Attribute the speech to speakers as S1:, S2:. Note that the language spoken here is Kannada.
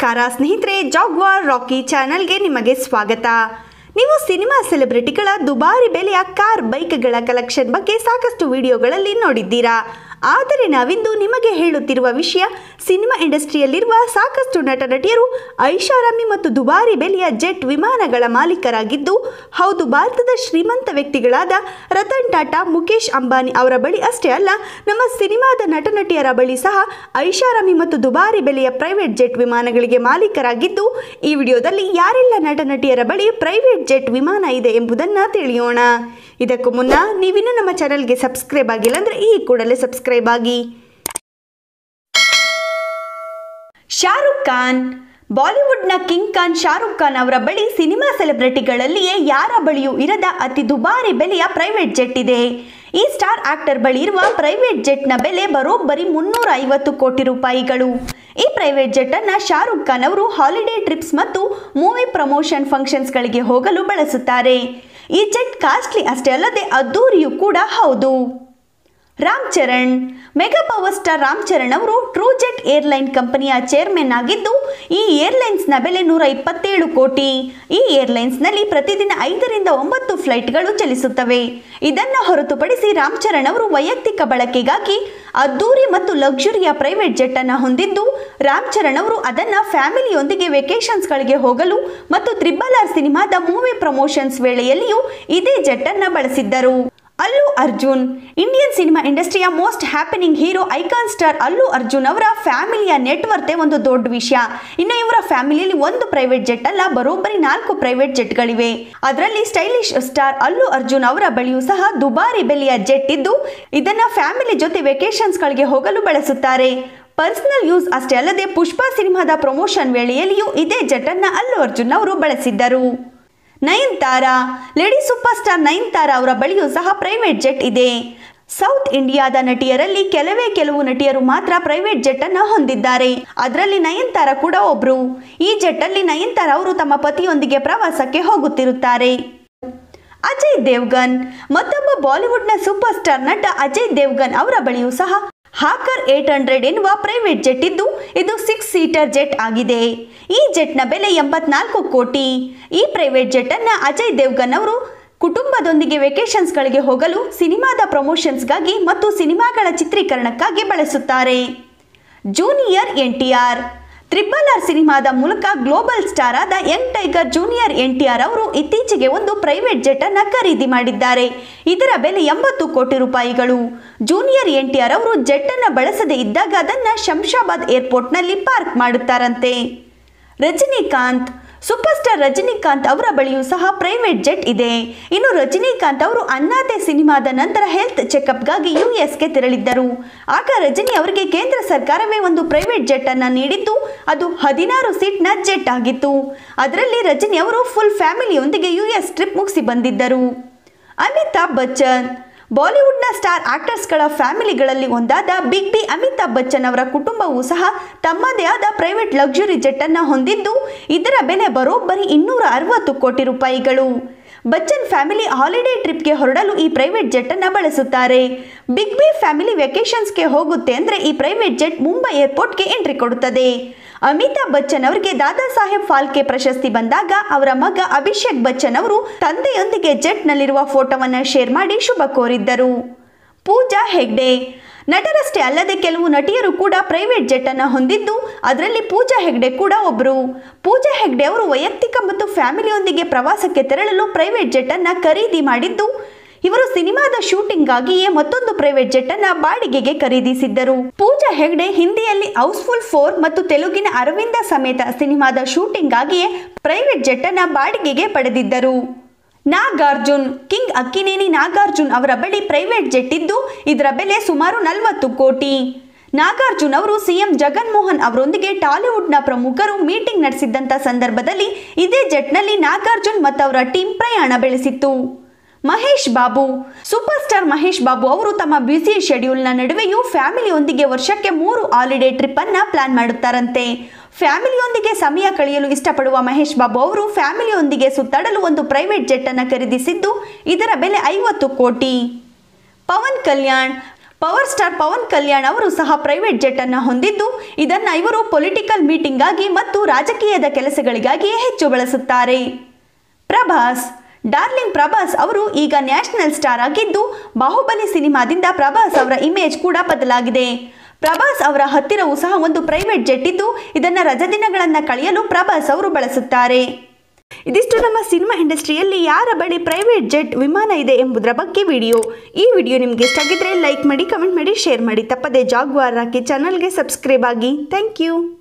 S1: ನಮಸ್ಕಾರ ಸ್ನೇಹಿತರೆ ಜಾಗ್ವಾರ್ ರಾಕಿ ಚಾನಲ್ಗೆ ನಿಮಗೆ ಸ್ವಾಗತ ನೀವು ಸಿನಿಮಾ ಸೆಲೆಬ್ರಿಟಿಗಳ ದುಬಾರಿ ಬೆಲೆಯ ಕಾರ್ ಬೈಕ್ಗಳ ಕಲೆಕ್ಷನ್ ಬಗ್ಗೆ ಸಾಕಷ್ಟು ವಿಡಿಯೋಗಳಲ್ಲಿ ನೋಡಿದ್ದೀರಾ ಆದರೆ ನಾವಿಂದು ನಿಮಗೆ ಹೇಳುತ್ತಿರುವ ವಿಷಯ ಸಿನಿಮಾ ಇಂಡಸ್ಟ್ರಿಯಲ್ಲಿರುವ ಸಾಕಷ್ಟು ನಟ ನಟಿಯರು ಐಷಾರಾಮಿ ಮತ್ತು ದುಬಾರಿ ಬೆಲೆಯ ಜೆಟ್ ವಿಮಾನಗಳ ಮಾಲೀಕರಾಗಿದ್ದು ಹೌದು ಭಾರತದ ಶ್ರೀಮಂತ ವ್ಯಕ್ತಿಗಳಾದ ರತನ್ ಟಾಟಾ ಮುಖೇಶ್ ಅಂಬಾನಿ ಅವರ ಬಳಿ ಅಷ್ಟೇ ಅಲ್ಲ ನಮ್ಮ ಸಿನಿಮಾದ ನಟ ನಟಿಯರ ಬಳಿ ಸಹ ಐಷಾರಾಮಿ ಮತ್ತು ದುಬಾರಿ ಬೆಲೆಯ ಪ್ರೈವೇಟ್ ಜೆಟ್ ವಿಮಾನಗಳಿಗೆ ಮಾಲೀಕರಾಗಿದ್ದು ಈ ವಿಡಿಯೋದಲ್ಲಿ ಯಾರೆಲ್ಲ ನಟ ನಟಿಯರ ಬಳಿ ಪ್ರೈವೇಟ್ ಜೆಟ್ ವಿಮಾನ ಇದೆ ಎಂಬುದನ್ನು ತಿಳಿಯೋಣ ಇದಕ್ಕೂ ಮುನ್ನ ನೀವಿನ್ನೂ ನಮ್ಮ ಚಾನಲ್ಗೆ ಸಬ್ಸ್ಕ್ರೈಬ್ ಆಗಿಲ್ಲ ಅಂದರೆ ಈ ಕೂಡಲೇ ಸಬ್ಸ್ಕ್ರೈಬ್ ಆಗಿ ಶಾರುಖ್ ಖಾನ್ ಬಾಲಿವುಡ್ನ ಕಿಂಗ್ ಖಾನ್ ಶಾರುಖ್ ಖಾನ್ ಅವರ ಬಳಿ ಸಿನಿಮಾ ಸೆಲೆಬ್ರಿಟಿಗಳಲ್ಲಿಯೇ ಯಾರ ಬಳಿಯೂ ಇರದ ಅತಿ ದುಬಾರಿ ಬೆಲೆಯ ಪ್ರೈವೇಟ್ ಜೆಟ್ ಇದೆ ಈ ಸ್ಟಾರ್ ಆಕ್ಟರ್ ಬಳಿ ಇರುವ ಪ್ರೈವೇಟ್ ಜೆಟ್ನ ಬೆಲೆ ಬರೋಬ್ಬರಿ ಮುನ್ನೂರ ಐವತ್ತು ಕೋಟಿ ರೂಪಾಯಿಗಳು ಈ ಪ್ರೈವೇಟ್ ಜೆಟ್ ಅನ್ನ ಶಾರುಖ್ ಖಾನ್ ಅವರು ಹಾಲಿಡೇ ಟ್ರಿಪ್ಸ್ ಮತ್ತು ಮೂವಿ ಪ್ರಮೋಷನ್ ಫಂಕ್ಷನ್ಸ್ಗಳಿಗೆ ಹೋಗಲು ಬಳಸುತ್ತಾರೆ ಈ ಜೆಟ್ ಕಾಸ್ಟ್ಲಿ ಅಷ್ಟೇ ಅಲ್ಲದೆ ಅದ್ದೂರಿಯೂ ಕೂಡ ಹೌದು Ram Charan mega power star Ram Charan ಅವರು ಟ್ರೂ ಜೆಟ್ ಏರ್ಲೈನ್ ಕಂಪನಿಯ ಚೇರ್ಮನ್ ಆಗಿದ್ದು ಈ ಏರ್ಲೈನ್ಸ್ನ ಬೆಲೆ ನೂರ ಇಪ್ಪತ್ತೇಳು ಕೋಟಿ ಈ ಏರ್ಲೈನ್ಸ್ನಲ್ಲಿ ಪ್ರತಿದಿನ ಐದರಿಂದ ಒಂಬತ್ತು ಫ್ಲೈಟ್ಗಳು ಚಲಿಸುತ್ತವೆ ಇದನ್ನು ಹೊರತುಪಡಿಸಿ ರಾಮ್ ಚರಣ್ ಅವರು ವೈಯಕ್ತಿಕ ಬಳಕೆಗಾಗಿ ಅದ್ದೂರಿ ಮತ್ತು ಲಕ್ಸುರಿಯ ಪ್ರೈವೇಟ್ ಜೆಟ್ ಅನ್ನು ಹೊಂದಿದ್ದು ರಾಮ್ ಚರಣ್ ಅವರು ಅದನ್ನು ಫ್ಯಾಮಿಲಿಯೊಂದಿಗೆ ವೆಕೇಶನ್ಸ್ಗಳಿಗೆ ಹೋಗಲು ಮತ್ತು ತ್ರಿಬಲ್ ಆರ್ ಸಿನಿಮಾದ ಮೂವಿ ಪ್ರಮೋಷನ್ಸ್ ವೇಳೆಯಲ್ಲಿಯೂ ಇದೇ ಜೆಟ್ ಅನ್ನು ಬಳಸಿದ್ದರು ಅಲ್ಲು ಅರ್ಜುನ್ ಇಂಡಿಯನ್ ಸಿನಿಮಾ ಇಂಡಸ್ಟ್ರಿಯ most happening hero icon star Allu Arjun ಅವರ ಫ್ಯಾಮಿಲಿಯ ನೆಟ್ವರ್ತೆ ಒಂದು ದೊಡ್ಡ ವಿಷಯ ಇನ್ನು ಇವರ ಫ್ಯಾಮಿಲಿಯಲ್ಲಿ ಒಂದು ಪ್ರೈವೇಟ್ ಜೆಟ್ ಅಲ್ಲ ಬರೋಬ್ಬರಿ ನಾಲ್ಕು ಪ್ರೈವೇಟ್ ಜೆಟ್ಗಳಿವೆ ಅದರಲ್ಲಿ ಸ್ಟೈಲಿಶ್ ಸ್ಟಾರ್ ಅಲ್ಲು ಅರ್ಜುನ್ ಅವರ ಬಳಿಯೂ ಸಹ ದುಬಾರಿ ಬೆಲೆಯ ಜೆಟ್ ಇದ್ದು ಇದನ್ನ ಫ್ಯಾಮಿಲಿ ಜೊತೆ ವೆಕೇಶನ್ಸ್ಗಳಿಗೆ ಹೋಗಲು ಬಳಸುತ್ತಾರೆ ಪರ್ಸನಲ್ ಯೂಸ್ ಅಷ್ಟೇ ಅಲ್ಲದೆ ಪುಷ್ಪ ಸಿನಿಮಾದ ಪ್ರಮೋಷನ್ ವೇಳೆಯಲ್ಲಿಯೂ ಇದೇ ಜೆಟ್ ಅನ್ನ ಅಲ್ಲು ಅರ್ಜುನ್ ಅವರು ಬಳಸಿದ್ದರು Nayanthara lady super star Nayanthara ಅವರ ಬಳಿಯೂ ಸಹ ಪ್ರೈವೇಟ್ ಜೆಟ್ ಇದೆ ಸೌತ್ ಇಂಡಿಯಾದ ನಟಿಯರಲ್ಲಿ ಕೆಲವೇ ಕೆಲವು ನಟಿಯರು ಮಾತ್ರ ಪ್ರೈವೇಟ್ ಜೆಟ್ ಅನ್ನು ಹೊಂದಿದ್ದಾರೆ ಅದರಲ್ಲಿ ನಯನ್ತಾರ ಕೂಡ ಒಬ್ರು ಈ ಜೆಟ್ ಅಲ್ಲಿ ನಯನ್ತಾರ ಅವರು ತಮ್ಮ ಪತಿಯೊಂದಿಗೆ ಪ್ರವಾಸಕ್ಕೆ ಹೋಗುತ್ತಿರುತ್ತಾರೆ ಅಜಯ್ ದೇವ್ಗನ್ ಮತ್ತೊಬ್ಬ ಬಾಲಿವುಡ್ನ ಸೂಪರ್ ಸ್ಟಾರ್ ನಟ ಅಜಯ್ ದೇವ್ಗನ್ ಅವರ ಬಳಿಯೂ ಸಹ ಹಾಕರ್ ಏಟ್ ಹಂಡ್ರೆಡ್ ಎನ್ನುವ ಪ್ರೈವೇಟ್ ಜೆಟ್ ಇದ್ದು ಇದು ಸಿಕ್ಸ್ ಸೀಟರ್ ಜೆಟ್ ಆಗಿದೆ ಈ ಜೆಟ್ನ ಬೆಲೆ ಎಂಬತ್ನಾಲ್ಕು ಕೋಟಿ ಈ ಪ್ರೈವೇಟ್ ಜೆಟ್ ಅನ್ನ ಅಜಯ್ ದೇವ್ಗನ್ ಅವರು ಕುಟುಂಬದೊಂದಿಗೆ ವೆಕೇಶನ್ಸ್ಗಳಿಗೆ ಹೋಗಲು ಸಿನಿಮಾದ ಪ್ರಮೋಷನ್ಸ್ಗಾಗಿ ಮತ್ತು ಸಿನಿಮಾಗಳ ಚಿತ್ರೀಕರಣಕ್ಕಾಗಿ ಬಳಸುತ್ತಾರೆ junior N T R triple R ಸಿನಿಮಾದ ಮೂಲಕ ಗ್ಲೋಬಲ್ ಸ್ಟಾರ್ ಆದ young tiger junior N T R ಅವರು ಇತ್ತೀಚೆಗೆ ಒಂದು ಪ್ರೈವೇಟ್ ಜೆಟ್ ಅನ್ನ ಖರೀದಿ ಮಾಡಿದ್ದಾರೆ ಇದರ ಬೆಲೆ ಎಂಬತ್ತು ಕೋಟಿ ರೂಪಾಯಿಗಳು ಜೂನಿಯರ್ ಎನ್ ಟಿ ಆರ್ ಅವರು ಜೆಟ್ ಅನ್ನ ಬಳಸದೇ ಇದ್ದಾಗ ಅದನ್ನ ಶಂಶಾಬಾದ್ ಏರ್ಪೋರ್ಟ್ನಲ್ಲಿ ಪಾರ್ಕ್ ಮಾಡುತ್ತಾರಂತೆ ರಜನಿಕಾಂತ್ ಸೂಪರ್ ಸ್ಟಾರ್ ರಜನಿಕಾಂತ್ ಅವರ ಬಳಿಯೂ ಸಹ ಪ್ರೈವೇಟ್ ಜೆಟ್ ಇದೆ ಇನ್ನು ರಜನಿಕಾಂತ್ ಅವರು ಅನ್ನಾತೆ ಸಿನಿಮಾದ ನಂತರ ಹೆಲ್ತ್ ಚೆಕಪ್ಗಾಗಿ ಯು ಎಸ್ಗೆ ತೆರಳಿದ್ದರು ಆಗ ರಜನಿ ಅವರಿಗೆ ಕೇಂದ್ರ ಸರ್ಕಾರವೇ ಒಂದು ಪ್ರೈವೇಟ್ ಜೆಟ್ ಅನ್ನ ನೀಡಿದ್ದು ಅದು ಹದಿನಾರು ಸೀಟ್ನ ಜೆಟ್ ಆಗಿತ್ತು ಅದರಲ್ಲಿ ರಜನಿ ಅವರು ಫುಲ್ ಫ್ಯಾಮಿಲಿಯೊಂದಿಗೆ ಯು ಎಸ್ ಟ್ರಿಪ್ ಮುಗಿಸಿ ಬಂದಿದ್ದರು ಅಮಿತಾಬ್ ಬಚ್ಚನ್ ಬಾಲಿವುಡ್ನ ಸ್ಟಾರ್ ಆಕ್ಟರ್ಸ್ಗಳ ಫ್ಯಾಮಿಲಿಗಳಲ್ಲಿ ಒಂದಾದ ಬಿಗ್ ಬಿ ಅಮಿತಾಬ್ ಬಚ್ಚನ್ ಅವರ ಕುಟುಂಬವೂ ಸಹ ತಮ್ಮದೇ ಆದ ಪ್ರೈವೇಟ್ ಲಕ್ಸುರಿ ಜೆಟ್ ಅನ್ನ ಹೊಂದಿದ್ದು ಇದರ ಬೆಲೆ ಬರೋಬ್ಬರಿ ಇನ್ನೂರ ಅರವತ್ತು ಕೋಟಿ ರೂಪಾಯಿಗಳು ಬಚ್ಚನ್ ಫ್ಯಾಮಿಲಿ ಹಾಲಿಡೇ ಟ್ರಿಪ್ಗೆ ಹೊರಡಲು ಈ ಪ್ರೈವೇಟ್ ಜೆಟ್ ಅನ್ನ ಬಳಸುತ್ತಾರೆ ಬಿಗ್ ಬಿ ಫ್ಯಾಮಿಲಿ ವೆಕೇಶನ್ಸ್ಗೆ ಹೋಗುತ್ತೆ ಅಂದ್ರೆ ಈ ಪ್ರೈವೇಟ್ ಜೆಟ್ ಮುಂಬೈ ಏರ್ಪೋರ್ಟ್ಗೆ ಎಂಟ್ರಿ ಕೊಡುತ್ತದೆ ಅಮಿತಾಬ್ ಬಚ್ಚನ್ ಅವರಿಗೆ ದಾದಾ ಸಾಹೇಬ್ ಫಾಲ್ಕೆ ಪ್ರಶಸ್ತಿ ಬಂದಾಗ ಅವರ ಮಗ ಅಭಿಷೇಕ್ ಬಚ್ಚನ್ ಅವರು ತಂದೆಯೊಂದಿಗೆ ಜೆಟ್ನಲ್ಲಿರುವ ಫೋಟೋವನ್ನು ಶೇರ್ ಮಾಡಿ ಶುಭ ಕೋರಿದ್ದರು ಪೂಜಾ ಹೆಗ್ಡೆ ನಟರಷ್ಟೇ ಅಲ್ಲದೆ ಕೆಲವು ನಟಿಯರು ಕೂಡ ಪ್ರೈವೇಟ್ ಜೆಟ್ ಅನ್ನು ಹೊಂದಿದ್ದು ಅದರಲ್ಲಿ ಪೂಜಾ ಹೆಗ್ಡೆ ಕೂಡ ಒಬ್ಬರು ಪೂಜಾ ಹೆಗ್ಡೆ ಅವರು ವೈಯಕ್ತಿಕ ಮತ್ತು ಫ್ಯಾಮಿಲಿಯೊಂದಿಗೆ ಪ್ರವಾಸಕ್ಕೆ ತೆರಳಲು ಪ್ರೈವೇಟ್ ಜೆಟ್ ಅನ್ನು ಖರೀದಿ ಮಾಡಿದ್ದು ಇವರು ಸಿನಿಮಾದ ಶೂಟಿಂಗ್ಗಾಗಿಯೇ ಮತ್ತೊಂದು ಪ್ರೈವೇಟ್ ಜೆಟ್ ಅನ್ನ ಬಾಡಿಗೆಗೆ ಖರೀದಿಸಿದ್ದರು ಪೂಜಾ ಹೆಗ್ಡೆ ಹಿಂದಿಯಲ್ಲಿ ಹೌಸ್ಫುಲ್ ಫೋರ್ ಮತ್ತು ತೆಲುಗಿನ ಅರವಿಂದ ಸಮೇತ ಸಿನಿಮಾದ ಶೂಟಿಂಗ್ಗಾಗಿಯೇ ಪ್ರೈವೇಟ್ ಜೆಟ್ ಅನ್ನ ಬಾಡಿಗೆಗೆ ಪಡೆದಿದ್ದರು ನಾಗಾರ್ಜುನ್ ಕಿಂಗ್ ಅಕ್ಕಿನೇನಿ ನಾಗಾರ್ಜುನ್ ಅವರ ಬಳಿ ಪ್ರೈವೇಟ್ ಜೆಟ್ ಇದ್ದು ಇದರ ಬೆಲೆ ಸುಮಾರು ನಲವತ್ತು ಕೋಟಿ ನಾಗಾರ್ಜುನ್ ಅವರು ಸಿಎಂ ಜಗನ್ಮೋಹನ್ ಅವರೊಂದಿಗೆ ಟಾಲಿವುಡ್ನ ಪ್ರಮುಖರು ಮೀಟಿಂಗ್ ನಡೆಸಿದ್ದಂಥ ಸಂದರ್ಭದಲ್ಲಿ ಇದೇ ಜೆಟ್ನಲ್ಲಿ ನಾಗಾರ್ಜುನ್ ಮತ್ತು ಅವರ ಟೀಮ್ ಪ್ರಯಾಣ ಬೆಳೆಸಿತ್ತು ಮಹೇಶ್ ಬಾಬು ಸೂಪರ್ ಸ್ಟಾರ್ ಮಹೇಶ್ ಬಾಬು ಅವರು ತಮ್ಮ ಬ್ಯುಸಿ ಶೆಡ್ಯೂಲ್ನ ನಡುವೆಯೂ ಫ್ಯಾಮಿಲಿಯೊಂದಿಗೆ ವರ್ಷಕ್ಕೆ ಮೂರು ಹಾಲಿಡೇ ಟ್ರಿಪ್ ಅನ್ನ ಪ್ಲಾನ್ ಮಾಡುತ್ತಾರಂತೆ ಫ್ಯಾಮಿಲಿಯೊಂದಿಗೆ ಸಮಯ ಕಳೆಯಲು ಇಷ್ಟಪಡುವ ಮಹೇಶ್ ಬಾಬು ಅವರು ಫ್ಯಾಮಿಲಿಯೊಂದಿಗೆ ಸುತ್ತಾಡಲು ಒಂದು ಪ್ರೈವೇಟ್ ಜೆಟ್ ಅನ್ನು ಖರೀದಿಸಿದ್ದು ಇದರ ಬೆಲೆ ಐವತ್ತು ಕೋಟಿ ಪವನ್ ಕಲ್ಯಾಣ್ ಪವರ್ ಸ್ಟಾರ್ ಪವನ್ ಕಲ್ಯಾಣ್ ಅವರು ಸಹ ಪ್ರೈವೇಟ್ ಜೆಟ್ ಅನ್ನು ಹೊಂದಿದ್ದು ಇದನ್ನ ಇವರು ಪೊಲಿಟಿಕಲ್ ಮೀಟಿಂಗ್ ಆಗಿ ಮತ್ತು ರಾಜಕೀಯದ ಕೆಲಸಗಳಿಗಾಗಿಯೇ ಹೆಚ್ಚು ಬಳಸುತ್ತಾರೆ ಪ್ರಭಾಸ್ ಡಾರ್ಲಿಂಗ್ ಪ್ರಭಾಸ್ ಅವರು ಈಗ ನ್ಯಾಷನಲ್ ಸ್ಟಾರ್ ಆಗಿದ್ದು ಬಾಹುಬಲಿ ಸಿನಿಮಾದಿಂದ ಪ್ರಭಾಸ್ ಅವರ ಇಮೇಜ್ ಕೂಡ ಬದಲಾಗಿದೆ ಪ್ರಭಾಸ್ ಅವರ ಹತ್ತಿರವೂ ಸಹ ಒಂದು ಪ್ರೈವೇಟ್ ಜೆಟ್ ಇದ್ದು ಇದನ್ನು ರಜದಿನಗಳನ್ನು ಕಳೆಯಲು ಪ್ರಭಾಸ್ ಅವರು ಬಳಸುತ್ತಾರೆ ಇದಿಷ್ಟು ನಮ್ಮ ಸಿನಿಮಾ ಇಂಡಸ್ಟ್ರಿಯಲ್ಲಿ ಯಾರ ಬಳಿ ಪ್ರೈವೇಟ್ ಜೆಟ್ ವಿಮಾನ ಇದೆ ಎಂಬುದರ ಬಗ್ಗೆ ವಿಡಿಯೋ ಈ ವಿಡಿಯೋ ನಿಮಗೆ ಇಷ್ಟ ಆಗಿದ್ರೆ ಲೈಕ್ ಮಾಡಿ ಕಮೆಂಟ್ ಮಾಡಿ ಶೇರ್ ಮಾಡಿ ತಪ್ಪದೆ ಜಾಗ್ವಾರ್ ಹಾಕಿ ಚಾನಲ್ಗೆ ಸಬ್ಸ್ಕ್ರೈಬ್ ಆಗಿ ಥ್ಯಾಂಕ್ ಯು